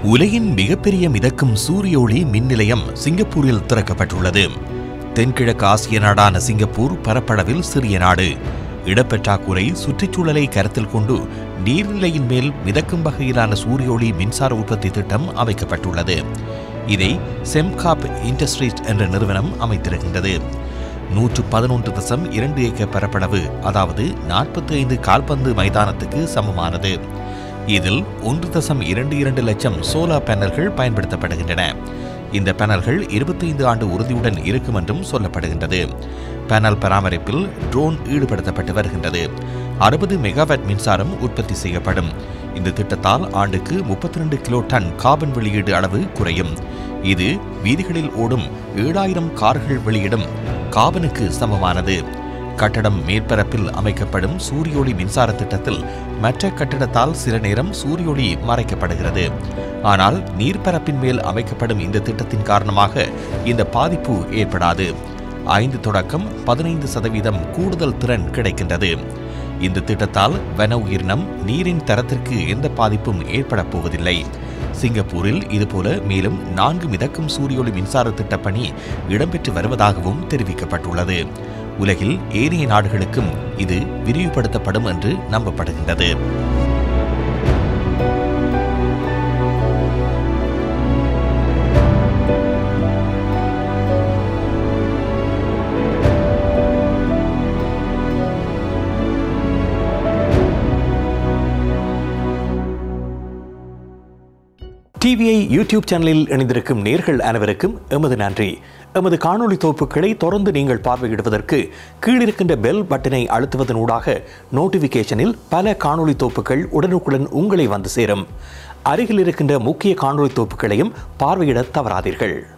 உலகின் மிகப்பெரிய மிதக்கும் சூரிய ஒளி மின் நிலையம் சிங்கப்பூரில் திறக்கப்பட்டுள்ளது தென்கிழக்கு ஆசிய நாடான சிங்கப்பூர் பரப்பளவில் சிறிய நாடு இடப்பற்றாக்குறை சுற்றுச்சூழலை கருத்தில் கொண்டு நீர்நிலையின் மேல் மிதக்கும் வகையிலான சூரிய ஒளி மின்சார உற்பத்தி திட்டம் அமைக்கப்பட்டுள்ளது இதை செம்காப் இண்டஸ்ட்ரீஸ் என்ற நிறுவனம் அமைத்திருக்கின்றது நூற்று பதினொன்று தசம் இரண்டு ஏக்கர் பரப்பளவு அதாவது நாற்பத்தி ஐந்து கால்பந்து மைதானத்துக்கு சமமானது இதில் ஒன்று தசம் இரண்டு இரண்டு லட்சம் சோலார் பேனல்கள் பயன்படுத்தப்படுகின்றன இந்த பேனல்கள் இருபத்தைந்து ஆண்டு உறுதியுடன் இருக்கும் என்றும் சொல்லப்படுகின்றது பேனல் பராமரிப்பில் ட்ரோன் ஈடுபடுத்தப்பட்டு வருகின்றது அறுபது மெகாவாட் மின்சாரம் உற்பத்தி செய்யப்படும் இந்த திட்டத்தால் ஆண்டுக்கு முப்பத்தி ரெண்டு கிலோ டன் கார்பன் வெளியீடு அளவு குறையும் இது வீதிகளில் ஓடும் ஏழாயிரம் கார்கள் வெளியிடும் காபனுக்கு சமமானது கட்டடம் மேற்பரப்பில் அமைக்கப்படும் சூரியொளி மின்சார திட்டத்தில் மற்ற கட்டடத்தால் சில நேரம் சூரியொளி மறைக்கப்படுகிறது ஆனால் நீர்ப்பரப்பின் மேல் அமைக்கப்படும் இந்த திட்டத்தின் காரணமாக இந்த பாதிப்பு ஏற்படாது ஐந்து தொடக்கம் பதினைந்து சதவீதம் கூடுதல் திறன் கிடைக்கின்றது இந்த திட்டத்தால் வன உயிரினம் நீரின் தரத்திற்கு எந்த பாதிப்பும் ஏற்பட போவதில்லை சிங்கப்பூரில் இதுபோல மேலும் நான்கு மிதக்கும் சூரியொளி மின்சார திட்டப் பணி இடம்பெற்று வருவதாகவும் தெரிவிக்கப்பட்டுள்ளது உலகில் ஏனைய நாடுகளுக்கும் இது விரிவுபடுத்தப்படும் என்று நம்பப்படுகின்றது டிவிஐ யூடியூப் சேனலில் இணைந்திருக்கும் நேர்கள் அனைவருக்கும் எமது நன்றி எமது காணொளி தொகுப்புகளை தொடர்ந்து நீங்கள் பார்வையிடுவதற்கு கீழிருக்கின்ற பெல் பட்டனை அழுத்துவதனூடாக நோட்டிபிகேஷனில் பல காணொளி தொகுப்புகள் உடனுக்குடன் உங்களை வந்து சேரும் அருகில் இருக்கின்ற முக்கிய காணொளி தொகுப்புகளையும் பார்வையிட தவறாதீர்கள்